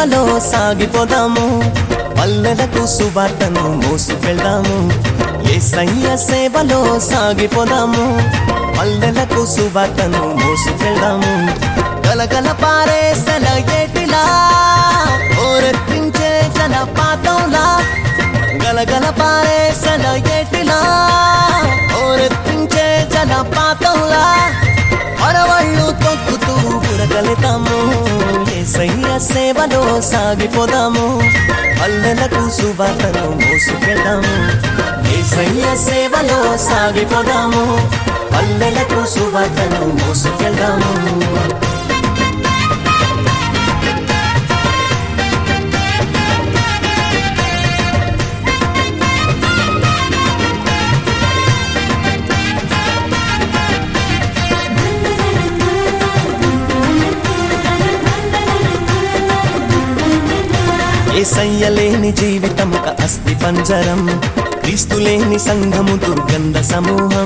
సేవలో సాగిపోదాము పల్లెలకు సువార్తను మోసుకెళ్దాము ఏసయ్య సేవలో సాగిపోదాము పల్లెలకు సువార్తను మోసుకెళ్దాము గలగల పారేసల ఏటిలా ఓరెత్తించే జలపాతంలా గలగల పారేసల ఏటిలా ఓరెత్తించే జలపాతంలా పరవళ్ళు తొక్కుతూ బురగలుతాము ఏసయ్య సేవలో సాగిపోదాము పల్లెలకు సువార్తను మోసుకెళ్దాము ఏసయ్య సేవలో సాగిపోదాము పల్లెలకు సువార్తను మోసుకెళ్దాము ఏసయ్య లేని జీవితం ఒక అస్థి పంజరం క్రీస్తు లేని సంఘము దుర్గంధ సమూహం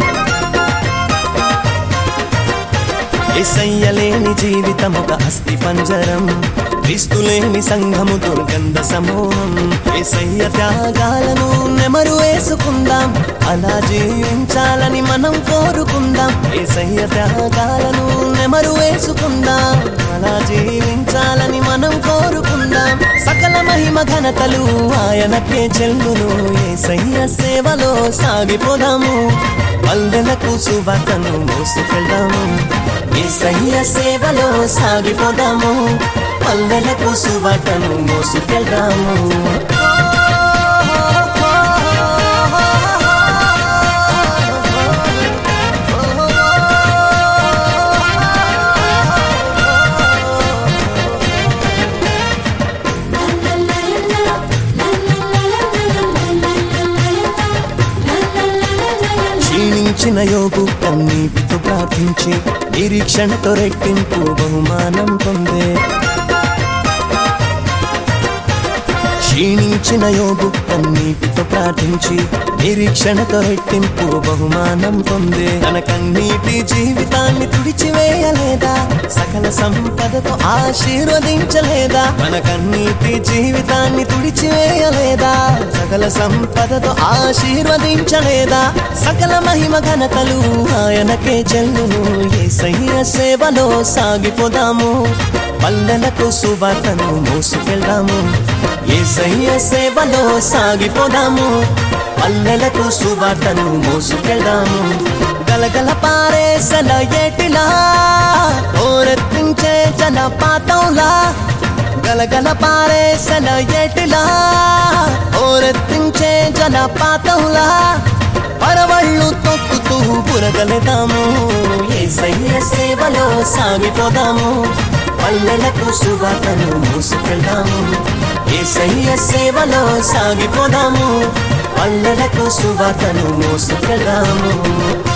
ఏసయ్య లేని జీవితం ఒక అస్థి పంజరం క్రీస్తు లేని సంఘము దుర్గంధ సమూహం ఏసయ్య త్యాగాలను నెమరు వేసుకుందాం అలా జీవించాలని మనం కోరుకుందాం ఏసయ్య త్యాగాలను నెమరు వేసుకుందాం అలా జీవించాలని మనం కోరుకుందాం సకల మహిమ ఘనతలు ఆయనకే చెల్లును ఏసయ్య సేవలో సాగిపోదాము పల్లెలకు సువార్తను మోసుకెళ్దాము ఏసయ్య సేవలో సాగిపోదాము పల్లెలకు సువార్తను మోసుకెళ్దాము క్షీణించిన యోగు కన్నీటితో ప్రార్థించి నిరీక్షణతో రెట్టింపు బహుమానం పొందే క్షీణించిన యోగు కన్నీటితో ప్రార్థించి నిరీక్షణతో రెట్టింపు బహుమానం పొందే తన కన్నీటి జీవితాన్ని తుడిచివేయలేదా సకల సంపదతో ఆశీర్వదించలేదా తన కన్నీటి జీవితాన్ని తుడిచివేయలేదా సకల సంపదతో ఆశీర్వదించలేదా సకల మహిమ ఘనతలు ఆయనకే చెల్లును ఏసయ్య సేవలో సాగిపోదాము పల్లెలకు సువార్తను మోసుకెళ్దాము ఏసయ్య సేవలో సాగిపోదాము పల్లెలకు సువార్తను మోసుకెళ్దాము గలగల పారేసల ఏటిలా ఓరెత్తించే జలపాతంలా గలగల పారేసల ఏటిలా ఓరెత్తించే జలపాతంలా పరవళ్ళు తొక్కుతూ బురగలెదాము ఏసయ్య సేవలో సాగిపోదాము పల్లెలకు సువార్తను మోసుకెళ్దాము ఏసయ్య సేవలో సాగిపోదాము పల్లెలకు సువార్తను మోసుకెళ్దాము